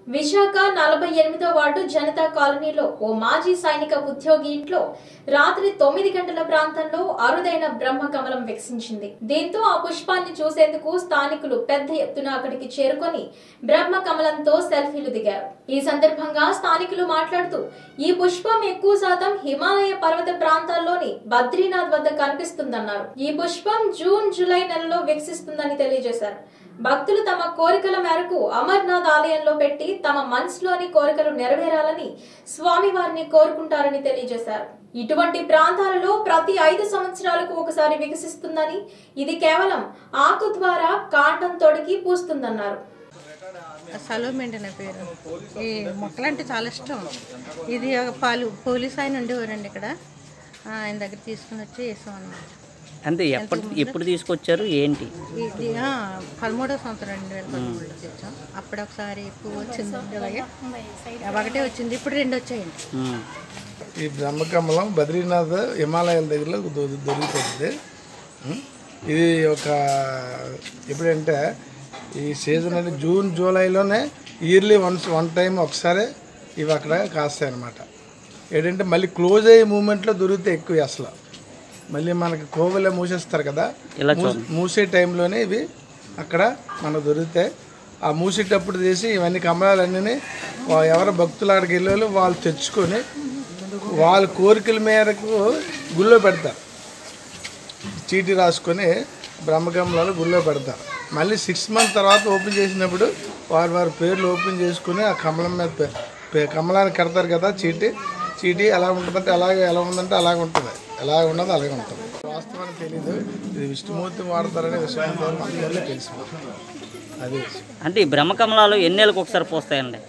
విశాఖ నలభై ఎనిమిదో వార్డు జనతా కాలనీలో ఓ మాజీ సైనిక ఉద్యోగి ఇంట్లో రాత్రి తొమ్మిది గంటల ప్రాంతంలో అరుదైన బ్రహ్మ కమలం వికసించింది దీంతో ఆ పుష్పాన్ని చూసేందుకు స్థానికులు పెద్ద ఎత్తున అక్కడికి చేరుకొని బ్రహ్మ కమలంతో సెల్ఫీలు దిగారు ఈ సందర్భంగా స్థానికులు మాట్లాడుతూ ఈ పుష్పం ఎక్కువ శాతం హిమాలయ పర్వత ప్రాంతాల్లోని బద్రీనాథ్ వద్ద కనిపిస్తుందన్నారు ఈ పుష్పం జూన్ జూలై నెలలో వికసిస్తుందని తెలియజేశారు భక్తులు తమ కోరికల మేరకు అమర్నాథ్ ఆలయంలో పెట్టి తమ మనసులోని కోరికలు నెరవేరాలని స్వామివారిని కోరుకుంటారని తెలియజేశారు ఇటువంటి ప్రాంతాలలో ప్రతి ఐదు సంవత్సరాలకు ఒకసారి వికసిస్తుందని ఇది కేవలం ఆకు ద్వారా కాండం తొడిగి పూస్తుందన్నారు సలోమేంటి నా పేరు ఈ మొక్కలంటే చాలా ఇష్టం ఇది ఒక పాలు పోలీస్ ఆయన ఉండేవారండి ఇక్కడ ఆ, ఆయన దగ్గర తీసుకుని వచ్చి వేసాం అన్నమాట అంటే ఎప్పటి ఎప్పుడు తీసుకొచ్చారు ఏంటి ఇది ఆ, పదమూడో సంవత్సరం రెండు వేల పదమూడులో తెచ్చాం అప్పుడు ఒకసారి పువ్వు వచ్చిందండి అలాగే ఒకటే వచ్చింది ఇప్పుడు రెండు వచ్చాయండి ఉమ్. ఈ బ్రహ్మకమలం బద్రీనాథ్ హిమాలయాల దగ్గరలో దొ- దొరుకుతుంది ఉం? ఇది ఒక ఎప్పుడంటే ఈ సీజన్ అంటే జూన్ జూలైలోనే ఇయర్లీ వన్స్ వన్ టైం ఒకసారి ఇవి అక్కడ కాస్తాయి అన్నమాట ఏంటంటే మళ్ళీ క్లోజ్ అయ్యే మూమెంట్లో దొరికితే ఎక్కువ అసలు మళ్ళీ మనకి కోవలే మూసేస్తారు కదా ఇలా మూస్- మూసే టైంలోనే ఇవి అక్కడ మనకు దొరుకుతాయి ఆ మూసేటప్పుడు చేసి ఇవన్నీ కమలాలన్నీ ఎవరు భక్తులు అక్కడికి వెళ్ళి వాళ్ళు తెచ్చుకొని వాళ్ళ కోరికల మేరకు గుళ్ళో పెడతారు చీటీ రాసుకొని బ్రహ్మకమలాలు గుళ్ళో పెడతారు మళ్ళీ సిక్స్ మంత్ తర్వాత ఓపెన్ చేసినప్పుడు వారి వారి పేర్లు ఓపెన్ చేసుకుని ఆ కమలం మీద పే- పే- కమలాన్ని కడతారు కదా చీటీ చీటీ ఎలా ఉంటుందంటే అలాగే ఎలా ఉందంటే అలాగే ఉంటుంది ఎలా ఉన్నదో అలాగే ఉంటుంది వాస్తవానికి తెలియదు ఇది విష్ణుమూర్తి వాడతారనే విషయం అందరికీ తెలుసు అది విషయం. అంటే ఈ బ్రహ్మకమలాలు ఎన్నేళ్ళకి ఒకసారి పోస్తాయండి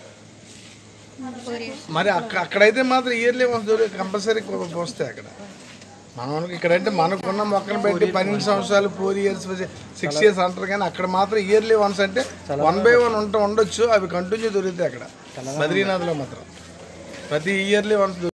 మరి అక్క అక్కడైతే మాత్రం ఇయర్లీ వన్స్ కంపల్సరీ పోస్తాయి అక్కడ మనకి ఇక్కడంటే మనకున్న మొక్కలు పెట్టి పన్నెండు సంవత్సరాలు ఫోర్ ఇయర్స్ సిక్స్ ఇయర్స్ అంటారు కానీ అక్కడ మాత్రం ఇయర్లీ వన్స్ అంటే వన్ బై వన్ ఉంట ఉండొచ్చు అవి కంటిన్యూ దొరుకుతాయి అక్కడ బద్రీనాథ్లో మాత్రం ప్రతి ఇయర్లీ వన్స్